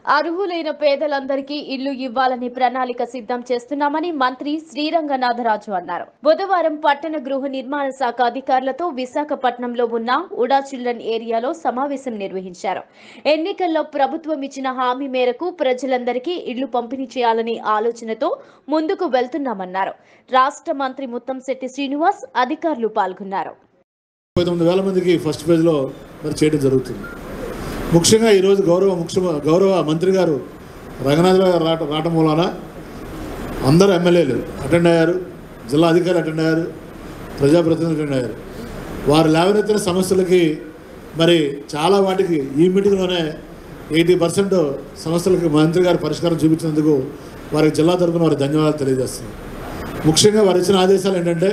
అర్హులైన పేదలందరికీ ఇల్లు ఇవ్వాలని ప్రణాళిక సిద్ధం చేస్తున్నామని మంత్రి శ్రీరంగనాథరాజు అన్నారు బుధవారం పట్టణ గృహ నిర్మాణ శాఖ అధికారులతో విశాఖపట్నంలో ఉన్న ఉడా చిల్డ్రన్ ఏరియాలో సమావేశం నిర్వహించారు ఎన్నికల్లో ప్రభుత్వం ఇచ్చిన హామీ మేరకు ప్రజలందరికీ ఇళ్లు పంపిణీ చేయాలని ఆలోచనతో ముందుకు వెళ్తున్నామన్నారు రాష్ట్ర మంత్రి ముత్తంశెట్టి శ్రీనివాస్ అధికారులు పాల్గొన్నారు ముప్పై తొమ్మిది వేల మందికి ఫస్ట్ ఫేజ్లో మరి చేయడం జరుగుతుంది ముఖ్యంగా ఈరోజు గౌరవ ముఖ్య గౌరవ మంత్రి గారు రంగనాథరావు గారు రాట రావటం మూలాన అందరు ఎమ్మెల్యేలు అటెండ్ అయ్యారు జిల్లా అధికారులు అటెండ్ అయ్యారు ప్రజాప్రతినిధులు అటెండ్ అయ్యారు వారు లేవనెత్తిన సమస్యలకి మరి చాలా వాటికి ఈ మీటింగ్లోనే ఎయిటీ పర్సెంట్ సమస్యలకి మంత్రి గారు పరిష్కారం చూపించినందుకు వారికి జిల్లా తరపున వారి ధన్యవాదాలు తెలియజేస్తున్నాం ముఖ్యంగా వారు ఇచ్చిన ఆదేశాలు ఏంటంటే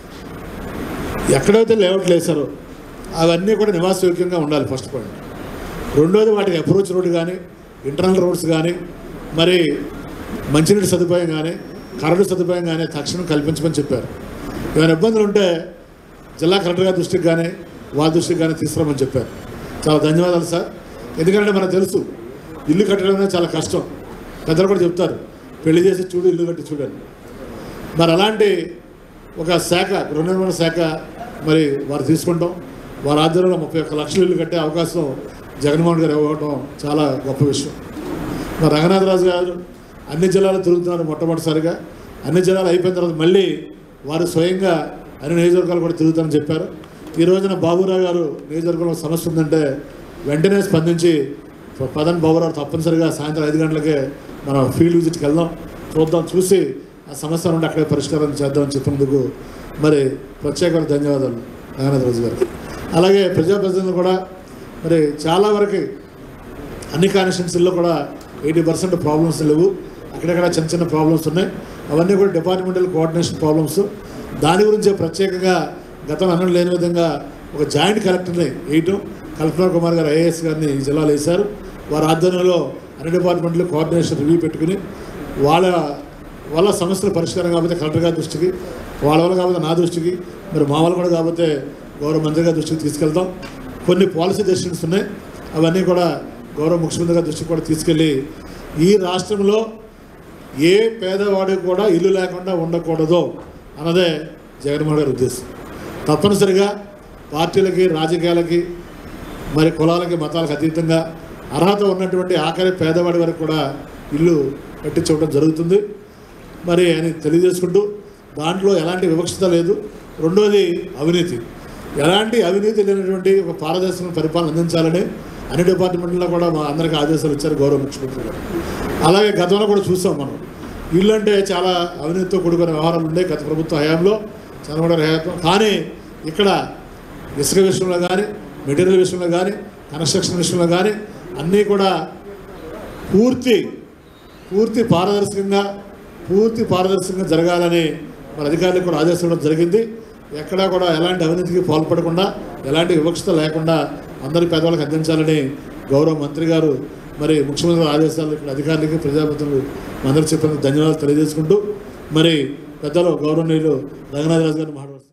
ఎక్కడైతే లేఅవుట్లు వేశారో అవన్నీ కూడా నివాసయోగ్యంగా ఉండాలి ఫస్ట్ పాయింట్ రెండోది వాటికి అప్రోచ్ రోడ్ కానీ ఇంటర్నల్ రోడ్స్ కానీ మరి మంచినీటి సదుపాయం కానీ కరెంటు సదుపాయం కానీ తక్షణం కల్పించమని చెప్పారు ఏమైనా ఇబ్బందులు ఉంటే జిల్లా కలెక్టర్ గారి దృష్టికి కానీ వారి దృష్టికి కానీ తీసుకురామని చెప్పారు చాలా ధన్యవాదాలు సార్ ఎందుకంటే మనకు తెలుసు ఇల్లు కట్టడం అనేది చాలా కష్టం పెద్దలు కూడా చెప్తారు పెళ్లి చేసి చూడు ఇల్లు కట్టి చూడండి మరి అలాంటి ఒక శాఖ గృహ నిర్మాణ శాఖ మరి వారు తీసుకుంటాం వారి ఆధ్వర్యంలో ముప్పై ఒక్క లక్షల ఇల్లు కట్టే అవకాశం జగన్మోహన్ గారు ఇవ్వడం చాలా గొప్ప విషయం మరి రంగనాథరాజు గారు అన్ని జిల్లాలు తిరుగుతున్నారు మొట్టమొదటిసారిగా అన్ని జిల్లాలు అయిపోయిన తర్వాత మళ్ళీ వారు స్వయంగా అన్ని నియోజకవర్గాలు కూడా తిరుగుతారని చెప్పారు ఈ రోజున బాబురావు గారు నియోజకవర్గంలో సమస్య ఉందంటే వెంటనే స్పందించి పదన్ బాబురావు తప్పనిసరిగా సాయంత్రం ఐదు గంటలకే మనం ఫీల్డ్ విజిట్కి వెళ్దాం చూద్దాం చూసి ఆ సమస్య నుండి అక్కడే పరిష్కారం చేద్దామని చెప్పినందుకు మరి ప్రత్యేకమైన ధన్యవాదాలు రంగనాథరాజు గారికి అలాగే ప్రజాప్రతినిధులు కూడా మరి చాలా వరకు అన్ని కాన్స్టిట్యున్సీల్లో కూడా ఎయిటీ పర్సెంట్ ప్రాబ్లమ్స్ లేవు అక్కడక్కడ చిన్న చిన్న ప్రాబ్లమ్స్ ఉన్నాయి అవన్నీ కూడా డిపార్ట్మెంటల్ కోఆర్డినేషన్ ప్రాబ్లమ్స్ దాని గురించి ప్రత్యేకంగా గతంలో అన్నం లేని విధంగా ఒక జాయింట్ కలెక్టర్ని వేయటం కల్పనా కుమార్ గారు ఐఏఎస్ గారిని ఈ జిల్లాలో వేశారు వారి ఆధ్వర్యంలో అన్ని డిపార్ట్మెంట్లు కోఆర్డినేషన్ రివ్యూ పెట్టుకుని వాళ్ళ వాళ్ళ సమస్యల పరిష్కారం కాకపోతే కలెక్టర్ గారి దృష్టికి వాళ్ళ వల్ల కాకపోతే నా దృష్టికి మరి మా వాళ్ళు కూడా కాకపోతే గౌరవ మంత్రి గారి దృష్టికి తీసుకెళ్తాం కొన్ని పాలసీ డెసిషన్స్ ఉన్నాయి అవన్నీ కూడా గౌరవ ముఖ్యమంత్రి గారి దృష్టికి కూడా తీసుకెళ్ళి ఈ రాష్ట్రంలో ఏ పేదవాడికి కూడా ఇల్లు లేకుండా ఉండకూడదు అన్నదే జగన్మోహన్ గారి ఉద్దేశం తప్పనిసరిగా పార్టీలకి రాజకీయాలకి మరి కులాలకి మతాలకు అతీతంగా అర్హత ఉన్నటువంటి ఆఖరి పేదవాడి వరకు కూడా ఇల్లు కట్టించడం జరుగుతుంది మరి అని తెలియజేసుకుంటూ దాంట్లో ఎలాంటి వివక్షత లేదు రెండోది అవినీతి ఎలాంటి అవినీతి లేనటువంటి ఒక పారదర్శక పరిపాలన అందించాలని అన్ని డిపార్ట్మెంట్లో కూడా మా అందరికీ ఆదేశాలు ఇచ్చారు గౌరవ ముఖ్యమంత్రి గారు అలాగే గతంలో కూడా చూసాం మనం ఇల్లు అంటే చాలా అవినీతితో కూడుకున్న వ్యవహారాలు ఉండే గత ప్రభుత్వ హయాంలో చంద్రబాబు గారి హయాంలో కానీ ఇక్కడ ఇసుక విషయంలో కానీ మెటీరియల్ విషయంలో కానీ కన్స్ట్రక్షన్ విషయంలో కానీ అన్నీ కూడా పూర్తి పూర్తి పారదర్శకంగా పూర్తి పారదర్శకంగా జరగాలని మన అధికారులకు కూడా ఆదేశించడం జరిగింది ఎక్కడా కూడా ఎలాంటి అవినీతికి పాల్పడకుండా ఎలాంటి వివక్షత లేకుండా అందరి పేదవాళ్ళకి అందించాలని గౌరవ మంత్రి గారు మరి ముఖ్యమంత్రి గారి ఆదేశాలు ఇక్కడ అధికారులకి ప్రజాప్రతినిధులు అందరూ చెప్పినందుకు ధన్యవాదాలు తెలియజేసుకుంటూ మరి పెద్దలు గౌరవనీయులు రంగనాథరాజు గారిని మాట్లాడుతున్నారు